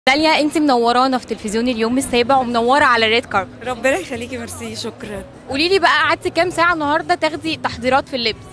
داليا انت منورانا في تلفزيون اليوم السابع ومنوره على الريد كاربت ربنا يخليكي ميرسي شكرا قولي لي بقى قعدتي كام ساعه النهارده تاخدي تحضيرات في اللبس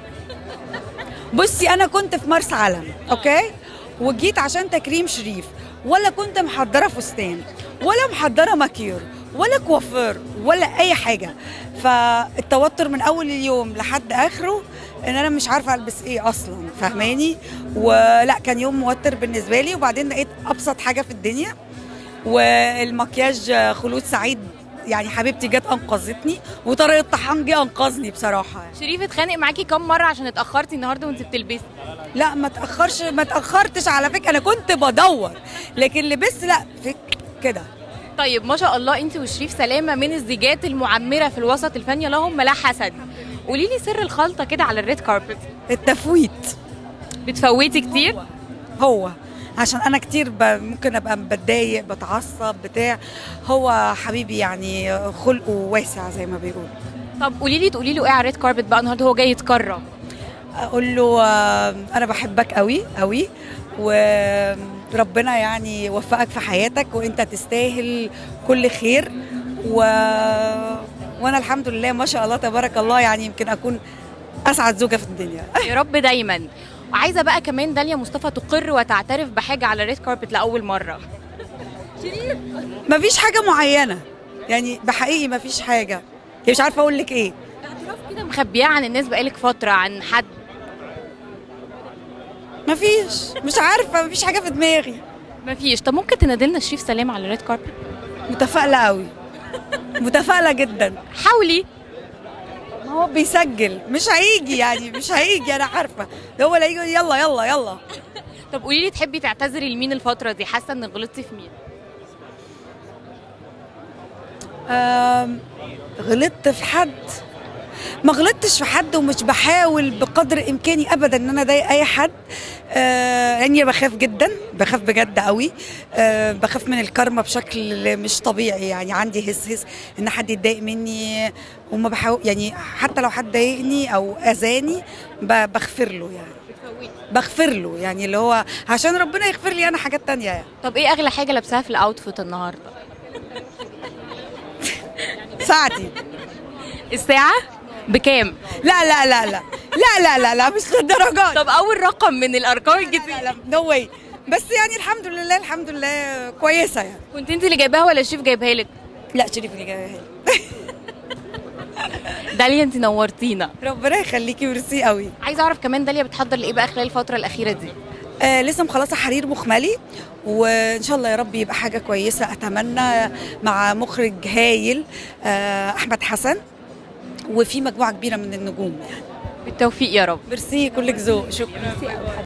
بصي انا كنت في مرسى علم اوكي وجيت عشان تكريم شريف ولا كنت محضره فستان ولا محضره ماكير ولا كوافير ولا اي حاجه فالتوتر من اول اليوم لحد اخره ان انا مش عارفه البس ايه اصلا فاهماني ولا كان يوم موتر بالنسبه لي وبعدين لقيت ابسط حاجه في الدنيا والمكياج خلود سعيد يعني حبيبتي جت انقذتني وطارق الطحان جه انقذني بصراحه يعني. شريف اتخانق معاكي كام مره عشان اتاخرتي النهارده وانت بتلبسي لا ما تاخرش ما تاخرتش على فكره انا كنت بدور لكن لبست لا فك كده طيب ما شاء الله انت وشريف سلامه من الزيجات المعمره في الوسط الفني لهم لا حسد قولي لي سر الخلطه كده على الريد كاربت التفويت بتفوتي كتير هو عشان انا كتير ب... ممكن ابقى بتضايق بتعصب بتاع هو حبيبي يعني خلقه واسع زي ما بيقول طب قولي لي تقولي له ايه على الريد كاربت بقى النهارده هو جاي يتكرم اقول له آه، انا بحبك قوي قوي وربنا يعني يوفقك في حياتك وانت تستاهل كل خير و... وانا الحمد لله ما شاء الله تبارك الله يعني يمكن اكون اسعد زوجه في الدنيا يا رب دايما وعايزه بقى كمان داليا مصطفى تقر وتعترف بحاجه على الريد كاربت لاول مره مفيش حاجه معينه يعني بحقيقي مفيش حاجه يعني مش عارفه اقول لك ايه اعتراف كده مخبياه عن الناس بقالك فتره عن حد مفيش مش عارفه مفيش حاجه في دماغي مفيش طب ممكن تنادلنا شريف سلام على الريد كاربت متفائله قوي متفائله جدا حاولي ما هو بيسجل مش هيجي يعني مش هيجي انا عارفه ده هو اللي هيجي يقول يلا يلا يلا طب قولي لي تحبي تعتذري لمين الفتره دي حاسه انك غلطتي في مين آم، غلطت في حد ما غلطتش في حد ومش بحاول بقدر امكاني ابدا ان انا اضايق اي حد آه لاني بخاف جدا بخاف بجد قوي آه بخاف من الكارما بشكل مش طبيعي يعني عندي هس هس ان حد يتضايق مني وما بحاول يعني حتى لو حد ضايقني او اذاني ب- بغفر له يعني بغفر له يعني اللي هو عشان ربنا يغفر لي انا حاجات تانية يعني طب ايه اغلى حاجه لابساها في الاوتفيت النهارده ساعتي الساعه بكام لا لا لا لا لا لا لا لا مش للدرجات طب اول رقم من الارقام لا الجديده لا نو واي بس يعني الحمد لله الحمد لله كويسه يعني كنت انت اللي جايباها ولا شريف جايبها لك لا شريف اللي جايه داليا انت نورتينا ربنا يخليكي ميرسي قوي عايزه اعرف كمان داليا بتحضر لايه بقى خلال الفتره الاخيره دي آه لسه مخلصه حرير مخملي وان شاء الله يا رب يبقى حاجه كويسه اتمنى مع مخرج هايل آه احمد حسن وفي مجموعه كبيره من النجوم يعني بالتوفيق يا رب ميرسي كلك ذوق شكرا